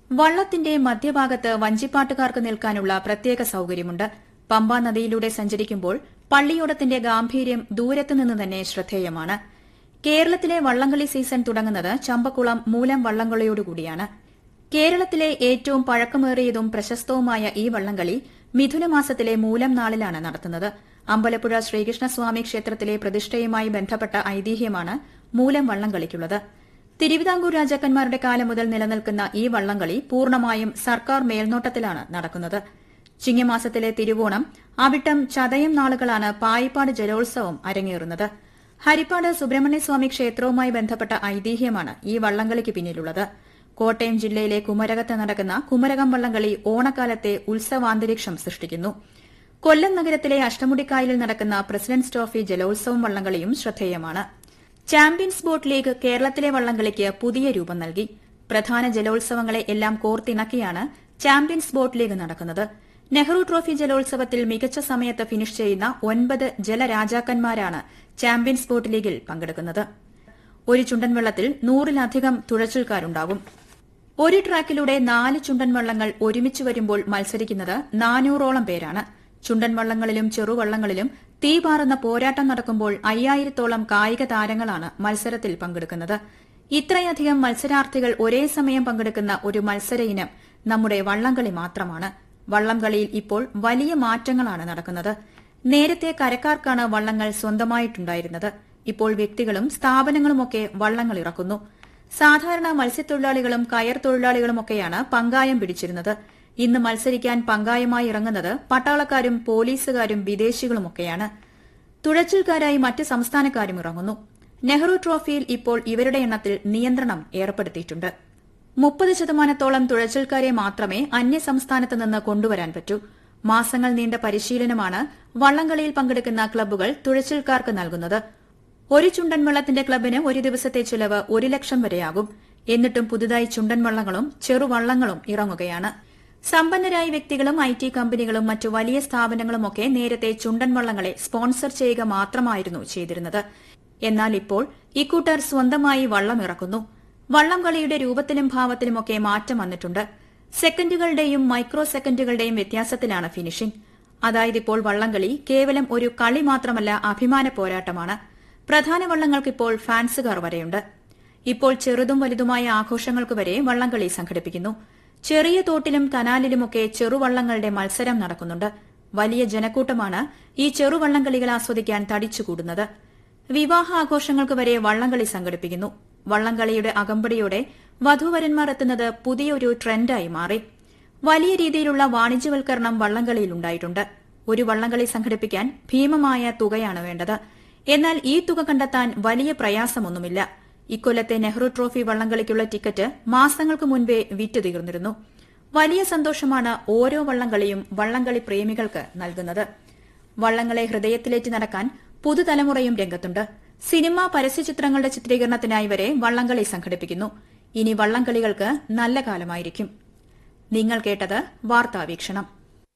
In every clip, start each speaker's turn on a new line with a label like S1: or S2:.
S1: വള്ളത്തിന്റെ മധ്യഭാഗത്ത് വഞ്ചിപ്പാട്ടുകാർക്ക് നിൽക്കാനുള്ള പ്രത്യേക സൌകര്യമുണ്ട് പമ്പാ നദിയിലൂടെ സഞ്ചരിക്കുമ്പോൾ പള്ളിയോടത്തിന്റെ ഗാംഭീര്യം ദൂരത്തുനിന്ന് തന്നെ ശ്രദ്ധേയമാണ് കേരളത്തിലെ വള്ളംകളി സീസൺ തുടങ്ങുന്നത് ചമ്പക്കുളം മൂലം വള്ളംകളിയോടുകൂടിയാണ് കേരളത്തിലെ ഏറ്റവും പഴക്കമേറിയതും പ്രശസ്തവുമായ ഈ വള്ളംകളി മിഥുനമാസത്തിലെ മൂലം നാളിലാണ് നടത്തുന്നത് അമ്പലപ്പുഴ ശ്രീകൃഷ്ണസ്വാമി ക്ഷേത്രത്തിലെ പ്രതിഷ്ഠയുമായി ബന്ധപ്പെട്ട ഐതിഹ്യമാണ് മൂലം വള്ളംകളിക്കുള്ളത് തിരുവിതാംകൂർ രാജാക്കന്മാരുടെ കാലം മുതൽ നിലനിൽക്കുന്ന ഈ വള്ളംകളി പൂർണ്ണമായും സർക്കാർ മേൽനോട്ടത്തിലാണ് നടക്കുന്നത് ചിങ്ങമാസത്തിലെ തിരുവോണം അവിട്ടം ചതയം നാളുകളാണ് പായിപ്പാട് ജലോത്സവം അരങ്ങേറുന്നത് ഹരിപ്പാട് സുബ്രഹ്മണ്യസ്വാമി ക്ഷേത്രവുമായി ബന്ധപ്പെട്ട ഐതിഹ്യമാണ് ഈ വള്ളംകളിക്ക് പിന്നിലുള്ളത് കോട്ടയം ജില്ലയിലെ കുമരകത്ത് നടക്കുന്ന കുമരകം വള്ളംകളി ഓണക്കാലത്തെ ഉത്സവാന്തരീക്ഷം സൃഷ്ടിക്കുന്നു കൊല്ലം നഗരത്തിലെ അഷ്ടമുടിക്കായലിൽ നടക്കുന്ന പ്രസിഡന്റ്സ് ട്രോഫി ജലോത്സവം വള്ളംകളിയും ശ്രദ്ധേയമാണ് ചാമ്പ്യൻസ് ബോട്ട് ലീഗ് കേരളത്തിലെ വള്ളംകളിക്ക് പുതിയ രൂപം നൽകി പ്രധാന ജലോത്സവങ്ങളെ എല്ലാം കോർത്തിണക്കിയാണ് ചാമ്പ്യൻസ് ബോട്ട് ലീഗ് നടക്കുന്നത് നെഹ്റു ട്രോഫി ജലോത്സവത്തിൽ മികച്ച സമയത്ത് ഫിനിഷ് ചെയ്യുന്ന ഒൻപത് ജലരാജാക്കന്മാരാണ് ചാമ്പ്യൻസ് ബോട്ട് ലീഗിൽ പങ്കെടുക്കുന്നത് ഒരു ചുണ്ടൻ വെള്ളത്തിൽ നൂറിലധികം തുഴച്ചിൽക്കാരുണ്ടാകും ഒരു ട്രാക്കിലൂടെ നാല് ചുണ്ടൻ വള്ളങ്ങൾ ഒരുമിച്ച് വരുമ്പോൾ മത്സരിക്കുന്നത് നാനൂറോളം പേരാണ് ചുണ്ടൻ വള്ളങ്ങളിലും ചെറുവള്ളങ്ങളിലും തീപാറുന്ന പോരാട്ടം നടക്കുമ്പോൾ അയ്യായിരത്തോളം കായിക താരങ്ങളാണ് മത്സരത്തിൽ പങ്കെടുക്കുന്നത് ഇത്രയധികം മത്സരാർത്ഥികൾ ഒരേ സമയം പങ്കെടുക്കുന്ന ഒരു മത്സര ഇനം നമ്മുടെ വള്ളംകളി മാത്രമാണ് വള്ളംകളിയിൽ ഇപ്പോൾ വലിയ മാറ്റങ്ങളാണ് നടക്കുന്നത് നേരത്തെ കരക്കാർക്കാണ് വള്ളങ്ങൾ സ്വന്തമായിട്ടുണ്ടായിരുന്നത് ഇപ്പോൾ വ്യക്തികളും സ്ഥാപനങ്ങളുമൊക്കെ വള്ളങ്ങൾ ഇറക്കുന്നു സാധാരണ മത്സ്യത്തൊഴിലാളികളും കയർ തൊഴിലാളികളുമൊക്കെയാണ് പങ്കായം പിടിച്ചിരുന്നത് ഇന്ന് മത്സരിക്കാൻ പങ്കായമായി ഇറങ്ങുന്നത് പട്ടാളക്കാരും പോലീസുകാരും വിദേശികളുമൊക്കെയാണ് തുഴച്ചിൽക്കാരായി മറ്റ് സംസ്ഥാനക്കാരും ഇറങ്ങുന്നു നെഹ്റു ട്രോഫിയിൽ ഇപ്പോൾ ഇവരുടെ എണ്ണത്തിൽ നിയന്ത്രണം ഏർപ്പെടുത്തിയിട്ടുണ്ട് മുപ്പത് ശതമാനത്തോളം തുഴച്ചിൽക്കാരെ മാത്രമേ അന്യസംസ്ഥാനത്ത് നിന്ന് കൊണ്ടുവരാൻ പറ്റൂ മാസങ്ങൾ നീണ്ട പരിശീലനമാണ് വള്ളംകളിയിൽ പങ്കെടുക്കുന്ന ക്ലബ്ബുകൾ തുഴച്ചിൽക്കാർക്ക് നൽകുന്നത് ഒരു ചുണ്ടൻ വള്ളത്തിന്റെ ക്ലബിന് ഒരു ദിവസത്തെ ചിലവ് ഒരു ലക്ഷം വരെയാകും എന്നിട്ടും പുതുതായി ചുണ്ടൻ വള്ളങ്ങളും ചെറുവള്ളങ്ങളും ഇറങ്ങുകയാണ് സമ്പന്നരായ വ്യക്തികളും ഐ ടി കമ്പനികളും മറ്റു വലിയ സ്ഥാപനങ്ങളുമൊക്കെ നേരത്തെ ചുണ്ടൻ വള്ളങ്ങളെ സ്പോൺസർ ചെയ്യുക മാത്രമായിരുന്നു ചെയ്തിരുന്നത് എന്നാൽ ഇപ്പോൾ ഇക്കൂട്ടർ സ്വന്തമായി വള്ളം ഇറക്കുന്നു വള്ളം കളിയുടെ രൂപത്തിലും ഭാവത്തിലുമൊക്കെ മാറ്റം വന്നിട്ടുണ്ട് സെക്കൻഡുകളുടെയും മൈക്രോ സെക്കൻഡുകളുടെയും വ്യത്യാസത്തിലാണ് ഫിനിഷിംഗ് അതായത് ഇപ്പോൾ വള്ളംകളി കേവലം ഒരു കളി മാത്രമല്ല അഭിമാന പോരാട്ടമാണ് പ്രധാന വള്ളങ്ങൾക്കിപ്പോൾ ഫാൻസുകാർ വരെയുണ്ട് ഇപ്പോൾ ചെറുതും വലുതുമായ ആഘോഷങ്ങൾക്ക് വരെ വള്ളംകളി സംഘടിപ്പിക്കുന്നു ചെറിയ തോട്ടിലും കനാലിലുമൊക്കെ ചെറുവള്ളങ്ങളുടെ മത്സരം നടക്കുന്നുണ്ട് വലിയ ജനക്കൂട്ടമാണ് ഈ ചെറുവള്ളംകളികൾ ആസ്വദിക്കാൻ തടിച്ചുകൂടുന്നത് വിവാഹ ആഘോഷങ്ങൾക്ക് വരെ വള്ളംകളി സംഘടിപ്പിക്കുന്നു വള്ളംകളിയുടെ അകമ്പടിയോടെ വധൂവരന്മാർ എത്തുന്നത് പുതിയൊരു ട്രെൻഡായി മാറി വലിയ രീതിയിലുള്ള വാണിജ്യവൽക്കരണം വള്ളംകളിയിലുണ്ടായിട്ടുണ്ട് ഒരു വള്ളംകളി സംഘടിപ്പിക്കാൻ ഭീമമായ തുകയാണ് വേണ്ടത് എന്നാൽ ഈ തുക കണ്ടെത്താൻ വലിയ പ്രയാസമൊന്നുമില്ല ഇക്കൊല്ലത്തെ നെഹ്റു ട്രോഫി വള്ളംകളിക്കുള്ള ടിക്കറ്റ് മാസങ്ങൾക്ക് മുൻപേ വിറ്റ് തീർന്നിരുന്നു വലിയ സന്തോഷമാണ് ഓരോ വള്ളംകളിയും വള്ളംകളി പ്രേമികൾക്ക് നൽകുന്നത് വള്ളങ്ങളെ ഹൃദയത്തിലേറ്റി നടക്കാൻ പുതുതലമുറയും രംഗത്തുണ്ട് സിനിമ പരസ്യചിത്രങ്ങളുടെ ചിത്രീകരണത്തിനായി വരെ വള്ളംകളി സംഘടിപ്പിക്കുന്നു ഇനി വള്ളംകളികൾക്ക് നല്ല കാലമായിരിക്കും നിങ്ങൾ കേട്ടത് വാർത്താവീക്ഷണം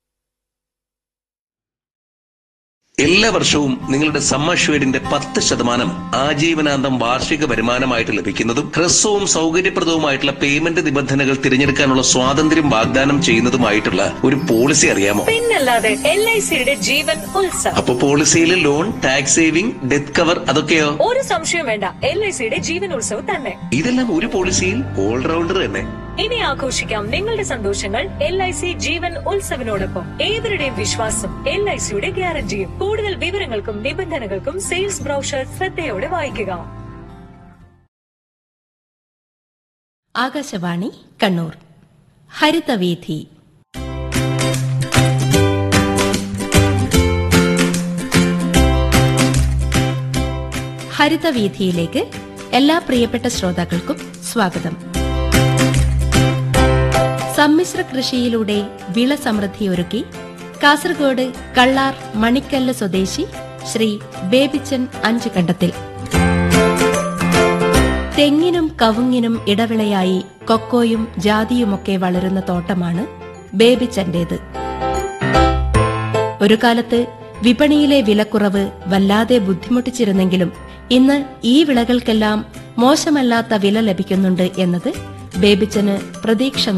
S2: എല്ലാ വർഷവും നിങ്ങളുടെ സമ്മർഷ്വേഡിന്റെ പത്ത് ശതമാനം ആജീവനാന്തം വാർഷിക വരുമാനമായിട്ട് ലഭിക്കുന്നതും ഹ്രസ്വവും സൗകര്യപ്രദവുമായിട്ടുള്ള പേയ്മെന്റ് നിബന്ധനകൾ തിരഞ്ഞെടുക്കാനുള്ള സ്വാതന്ത്ര്യം വാഗ്ദാനം ചെയ്യുന്നതുമായിട്ടുള്ള ഒരു പോളിസി അറിയാമോ
S3: പിന്നല്ലാതെ എൽ ഐ സിയുടെ ജീവൻ ഉത്സവം
S2: അപ്പൊ പോളിസിയിൽ loan tax saving death cover അതൊക്കെയോ
S3: ഒരു സംശയം വേണ്ട എൽ ഐ സിയുടെ ജീവൻ ഉത്സവം തന്നെ
S2: ഇതെല്ലാം ഒരു പോളിസിയിൽ ഓൾറൗണ്ടർ തന്നെ
S3: ഇനി ആഘോഷിക്കാം നിങ്ങളുടെ സന്തോഷങ്ങൾ എൽ ഐ സി ജീവൻ ഉത്സവിനോടൊപ്പം ഏവരുടെയും വിശ്വാസം എൽ ഐ സിയുടെ ഗ്യാരണ്ടിയും കൂടുതൽ വിവരങ്ങൾക്കും നിബന്ധനകൾക്കും സെയിൽസ് ബ്രൗഷർ ശ്രദ്ധയോടെ വായിക്കുക
S4: ആകാശവാണി കണ്ണൂർ ഹരിതവീഥി ഹരിതവീഥിയിലേക്ക് എല്ലാ പ്രിയപ്പെട്ട ശ്രോതാക്കൾക്കും സ്വാഗതം സമ്മിശ്ര കൃഷിയിലൂടെ വിള സമൃദ്ധിയൊരുക്കി കാസർഗോഡ് കള്ളാർ മണിക്കല്ല് സ്വദേശി ശ്രീ ബേബിച്ചൻ അഞ്ചു കണ്ടത്തിൽ തെങ്ങിനും കവുങ്ങിനും ഇടവിളയായി കൊക്കോയും ജാതിയുമൊക്കെ വളരുന്ന തോട്ടമാണ് ബേബിച്ചന്റേത് ഒരു കാലത്ത് വിപണിയിലെ വിലക്കുറവ് വല്ലാതെ ബുദ്ധിമുട്ടിച്ചിരുന്നെങ്കിലും ഇന്ന് ഈ വിളകൾക്കെല്ലാം മോശമല്ലാത്ത വില ലഭിക്കുന്നുണ്ട് എന്നത് ബേബിച്ചന് പ്രതീക്ഷ